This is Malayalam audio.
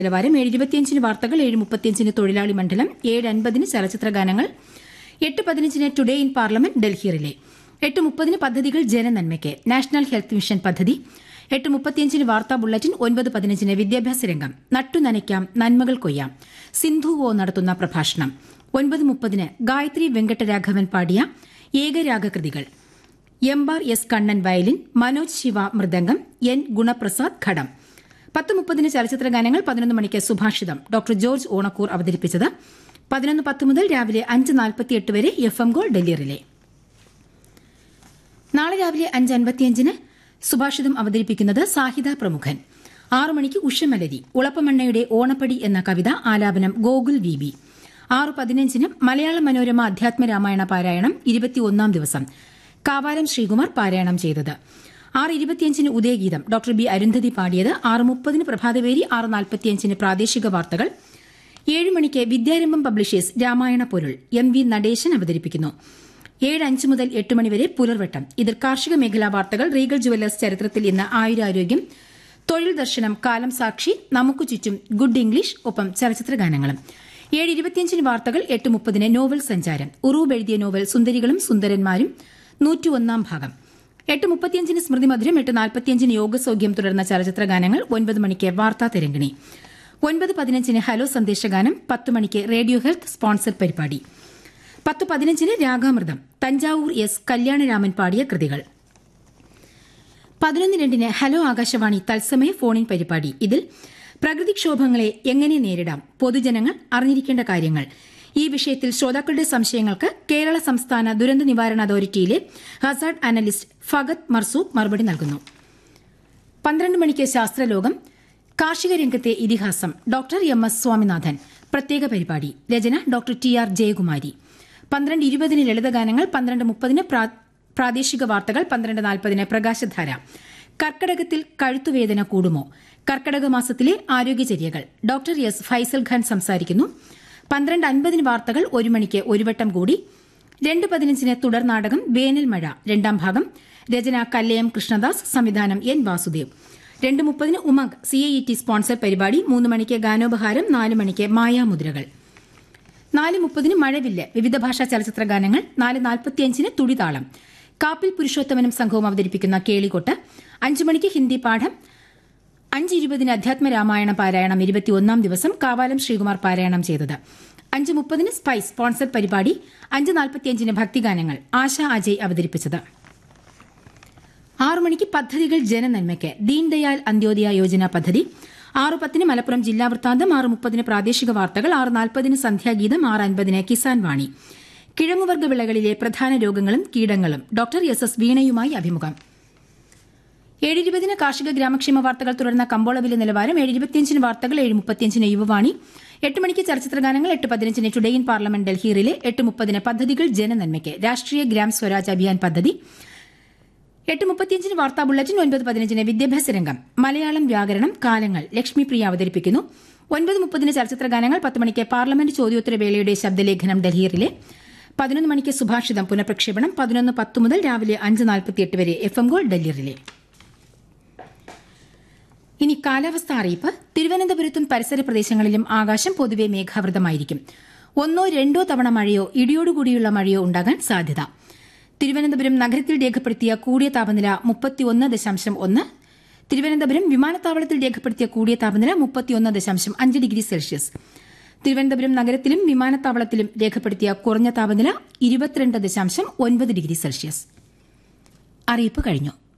നിലവാരം ഏഴ് ഇരുപത്തിയഞ്ചിന് വാർത്തകൾ ഏഴ് മുപ്പത്തിയഞ്ചിന് തൊഴിലാളി മണ്ഡലം ഏഴ് അൻപതിന് ചലച്ചിത്ര ഗാനങ്ങൾ എട്ട് പതിനഞ്ചിന് today in parliament Delhi relay എട്ട് മുപ്പതിന് പദ്ധതികൾ ജനനന്മയ്ക്ക് നാഷണൽ ഹെൽത്ത് മിഷൻ പദ്ധതി എട്ട് മുപ്പത്തിയഞ്ചിന് വാർത്താ ബുള്ളറ്റിൻ ഒൻപത് പതിനഞ്ചിന് വിദ്യാഭ്യാസ രംഗം നട്ടുനനയ്ക്കാം നന്മകൾ കൊയ്യാം സിന്ധു ഒ നടത്തുന്ന പ്രഭാഷണം ഒൻപത് മുപ്പതിന് ഗായത്രി വെങ്കട്ടരാഘവൻ പാടിയ ഏകരാഗകൃതികൾ Embar S Kannan violin Manoj Shiva mridangam N Gunaprasad ghatam പത്ത് മുപ്പതിന് ചലച്ചിത്ര ഗാനങ്ങൾ പതിനൊന്ന് മണിക്ക് സുഭാഷിതം ഡോക്ടർ ജോർജ് ഓണക്കൂർ അവതരിപ്പിച്ചത് പതിനൊന്ന് പത്ത് മുതൽ രാവിലെ അഞ്ച് നാൽപ്പത്തിയെട്ട് വരെ F M gold Delhi relay നാളെ രാവിലെ അഞ്ച് അൻപത്തിയഞ്ചിന് സുഭാഷിതം അവതരിപ്പിക്കുന്നത് സാഹിത പ്രമുഖൻ ആറു മണിക്ക് ഉഷമലരി ഉളപ്പമണ്ണയുടെ ഓണപ്പടി എന്ന കവിത ആലാപനം ഗോകുൽ വി ബി ആറ് പതിനഞ്ചിന് മലയാള മനോരമ അധ്യാത്മ രാമായണ പാരായണം ഇരുപത്തിയൊന്നാം ദിവസം കാവാലം ശ്രീകുമാർ പാരായണം ചെയ്തത് ആറ് ഇരുപത്തിയഞ്ചിന് ഉദയഗീതം ഡോക്ടർ ബി അരുന്ധതി പാടിയത് ആറ് മുപ്പതിന് പ്രഭാതവേരി ആറ് നാൽപ്പത്തിയഞ്ചിന് പ്രാദേശിക വാർത്തകൾ ഏഴ് മണിക്ക് വിദ്യാരംഭം പബ്ലിഷേഴ്സ് രാമായണ പൊരുൾ എം വി നടേശൻ അവതരിപ്പിക്കുന്നു ഏഴ് അഞ്ച് മുതൽ എട്ട് മണിവരെ പുലർവട്ടം ഇതിൽ കാർഷിക മേഖലാ വാർത്തകൾ റീഗൽ ജുവല്ലേഴ്സ് ചരിത്രത്തിൽ ഇന്ന് ആയുരാരോഗ്യം തൊഴിൽ ദർശനം കാലം സാക്ഷി നമുക്കു ചുറ്റും ഗുഡ് ഇംഗ്ലീഷ് ഒപ്പം ചലച്ചിത്ര ഗാനങ്ങളും ഏഴ് ഇരുപത്തിയഞ്ചിന് വാർത്തകൾ എട്ട് മുപ്പതിന് നോവൽ സഞ്ചാരം ഉറൂബ് എഴുതിയ നോവൽ സുന്ദരികളും സുന്ദരന്മാരും നൂറ്റിയൊന്നാം ഭാഗം എട്ട് മുപ്പത്തിയഞ്ചിന് സ്മൃതി മധുരം എട്ട് നാൽപ്പത്തിയഞ്ചിന് യോഗസൌഖ്യം തുടർന്ന ചലച്ചിത്ര ഗാനങ്ങൾ ഒൻപത് മണിക്ക് വാർത്താ തിരങ്കിണി ഒൻപത് പതിനഞ്ചിന് ഹലോ സന്ദേശഗാനം പത്ത് മണിക്ക് റേഡിയോ ഹെൽത്ത് സ്പോൺസർ പരിപാടി പത്ത് പതിനഞ്ചിന് രാഗാമൃതം തഞ്ചാവൂർ എസ് കല്യാണരാമൻ പാടിയ കൃതികൾ പതിനൊന്ന് രണ്ടിന് ഹലോ ആകാശവാണി തത്സമയ ഫോണിൻ പരിപാടി ഇതിൽ പ്രകൃതിക്ഷോഭങ്ങളെ എങ്ങനെ നേരിടാം പൊതുജനങ്ങൾ അറിഞ്ഞിരിക്കേണ്ട കാര്യങ്ങൾ ഈ വിഷയത്തിൽ ശ്രോതാക്കളുടെ സംശയങ്ങൾക്ക് കേരള സംസ്ഥാന ദുരന്ത നിവാരണ അതോറിറ്റിയിലെ ഹസാർഡ് അനലിസ്റ്റ് ഫഗത് മർസൂഖ് മറുപടി നൽകുന്നു പന്ത്രണ്ട് മണിക്ക് ശാസ്ത്രലോകം കാർഷിക രംഗത്തെ ഇതിഹാസം ഡോക്ടർ എം എസ് സ്വാമിനാഥൻ പ്രത്യേക പരിപാടി രചന ഡോക്ടർ ടി ആർ ജയകുമാരി പന്ത്രണ്ട് ഇരുപതിന് ലളിതഗാനങ്ങൾ പന്ത്രണ്ട് മുപ്പതിന് പ്രാദേശിക വാർത്തകൾ പന്ത്രണ്ട് നാൽപ്പതിന് പ്രകാശധാര കർക്കടകത്തിൽ കഴുത്തുവേദന കൂടുമോ കർക്കടക മാസത്തിലെ ആരോഗ്യചര്യകൾ ഡോക്ടർ എസ് ഫൈസൽ ഖാൻ സംസാരിക്കുന്നു പന്ത്രണ്ട് അൻപതിന് വാർത്തകൾ ഒരു മണിക്ക് ഒരു വട്ടം കൂടി രണ്ട് പതിനഞ്ചിന് തുടർ നാടകം വേനൽ മഴ രണ്ടാം ഭാഗം രചന കല്ലയം കൃഷ്ണദാസ് സംവിധാനം എൻ വാസുദേവ് രണ്ട് മുപ്പതിന് Umang C I T sponsor പരിപാടി മൂന്ന് മണിക്ക് ഗാനോപഹാരം നാല് മണിക്ക് മായാമുദ്രകൾ നാല് മുപ്പതിന് മഴവില്ല് വിവിധ ഭാഷാ ചലച്ചിത്ര ഗാനങ്ങൾ നാല് നാൽപ്പത്തിയഞ്ചിന് തുടിതാളം കാപ്പിൽ പുരുഷോത്തമനും സംഘവും അവതരിപ്പിക്കുന്ന കേളികൊട്ട് അഞ്ചു മണിക്ക് ഹിന്ദി പാഠം അഞ്ച് ഇരുപതിന് അധ്യാത്മ രാമായണ പാരായണം ഇരുപത്തിയൊന്നാം ദിവസം കാവാലം ശ്രീകുമാർ പാരായണം ചെയ്തത് അഞ്ച് മുപ്പതിന് സ്പൈസ് സ്പോൺസർ പരിപാടി അഞ്ച് നാൽപ്പത്തിയഞ്ചിന് ഭക്തിഗാനങ്ങൾ ആശ അജയ് അവതരിപ്പിച്ചത് ആറു മണിക്ക് പദ്ധതികൾ ജനനന്മയ്ക്ക് ദീൻദയാൽ അന്ത്യോദയ യോജന പദ്ധതി ആറ് പത്തിന് മലപ്പുറം ജില്ലാ വൃത്താന്തം ആറ് മുപ്പതിന് പ്രാദേശിക വാർത്തകൾ ആറ് നാൽപ്പതിന് സന്ധ്യാഗീതം ആറ് അൻപതിന് കിസാൻ വാണി കിഴങ്ങുവർഗ്ഗ വിളകളിലെ പ്രധാന രോഗങ്ങളും കീടങ്ങളും ഡോക്ടർ എസ് എസ് വീണയുമായി അഭിമുഖം ഏഴിരുപതിന് കാർഷിക ഗ്രാമക്ഷേമ വാർത്തകൾ തുടർന്ന കമ്പോള വില നിലവാരം ഏഴ് ഇരുപത്തിയഞ്ചിന് വാർത്തകൾ ഏഴ് മുപ്പത്തിയഞ്ചിന് യുവവാണി എട്ട് മണിക്ക് ചലച്ചിത്ര ഗാനങ്ങൾ എട്ട് പതിനഞ്ചിന് ടുഡേ ഇൻ പാർലമെന്റ് ഡൽഹിയിലെ എട്ട് മുപ്പതിന് പദ്ധതികൾ ജനനന്മയ്ക്ക് രാഷ്ട്രീയ ഗ്രാം സ്വരാജ് അഭിയാൻ പദ്ധതി എട്ട് മുപ്പത്തിയഞ്ചിന് വാർത്താ ബുള്ളറ്റിൻ ഒൻപത് പതിനഞ്ചിന് വിദ്യാഭ്യാസ രംഗം മലയാളം വ്യാകരണം കാലങ്ങൾ ലക്ഷ്മിപ്രിയ അവതരിപ്പിക്കുന്നു ഒൻപത് മുപ്പതിന് ചലച്ചിത്ര ഗാനങ്ങൾ പത്ത് മണിക്ക് പാർലമെന്റ് ചോദ്യോത്തര വേളയുടെ ശബ്ദലേഖനം ഡൽഹിയിലെ പതിനൊന്ന് മണിക്ക് സുഭാഷിതം പുനഃപ്രക്ഷേപണം പതിനൊന്ന് പത്ത് മുതൽ രാവിലെ അഞ്ച് നാൽപ്പത്തിയെട്ട് വരെ എഫ് എം ഗോൾ ഡൽഹിയിലെ ഇനി കാലാവസ്ഥ അറിയിപ്പ് തിരുവനന്തപുരത്തും പരിസര പ്രദേശങ്ങളിലും ആകാശം പൊതുവെ മേഘാവൃതമായിരിക്കും ഒന്നോ രണ്ടോ തവണ മഴയോ ഇടിയോടുകൂടിയുള്ള മഴയോ ഉണ്ടാകാൻ സാധ്യത തിരുവനന്തപുരം നഗരത്തിൽ രേഖപ്പെടുത്തിയ കൂടിയ താപനില മുപ്പത്തിയൊന്ന് ദശാംശം ഒന്ന് തിരുവനന്തപുരം വിമാനത്താവളത്തിൽ രേഖപ്പെടുത്തിയ കൂടിയ താപനില മുപ്പത്തിയൊന്ന് ദശാംശം അഞ്ച് ഡിഗ്രി സെൽഷ്യസ് തിരുവനന്തപുരം നഗരത്തിലും വിമാനത്താവളത്തിലും രേഖപ്പെടുത്തിയ കുറഞ്ഞ താപനില ഇരുപത്തിരണ്ട് ദശാംശം ഒൻപത് ഡിഗ്രി സെൽഷ്യസ് അറിയിപ്പ് കഴിഞ്ഞു